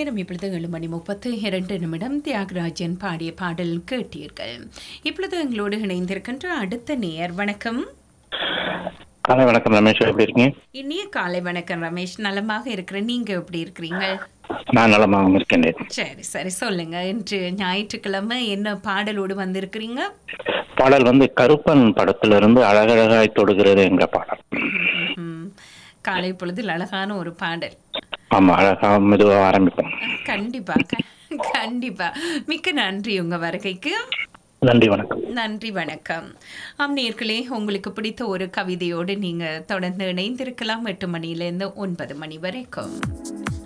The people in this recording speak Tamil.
நேரம் இப்பொழுது ஏழு மணி முப்பத்து இரண்டு நிமிடம் தியாகராஜன் பாடிய பாடல் கேட்டீர்கள் இப்பொழுது எங்களோடு இணைந்திருக்கின்ற அடுத்த நேயர் வணக்கம் காலை வணக்கம் ரமேஷ் எப்படி இருக்கீங்க இனிய காலை வணக்கம் ரமேஷ் நலமாக இருக்கிறேன் நீங்க எப்படி இருக்கிறீங்க நான் நலமாக இருக்கின்றேன் சரி சரி சொல்லுங்க இன்று ஞாயிற்றுக்கிழமை என்ன பாடலோடு வந்திருக்கிறீங்க பாடல் வந்து கருப்பன் படத்திலிருந்து அழகழகாய் தொடுகிறது என்ற பாடல் ம், காலை பொழுதில் அழகான ஒரு பாடல் ஆமா அழகா மெதுவா ஆரம்பிப்போம் கண்டிப்பா க- கண்டிப்பா மிக்க நன்றி உங்க வருகைக்கு நன்றி வணக்கம் நன்றி வணக்கம் ஆம் நேர்களே உங்களுக்கு பிடித்த ஒரு கவிதையோடு நீங்க தொடர்ந்து இணைந்திருக்கலாம் எட்டு மணியிலிருந்து ஒன்பது மணி வரைக்கும்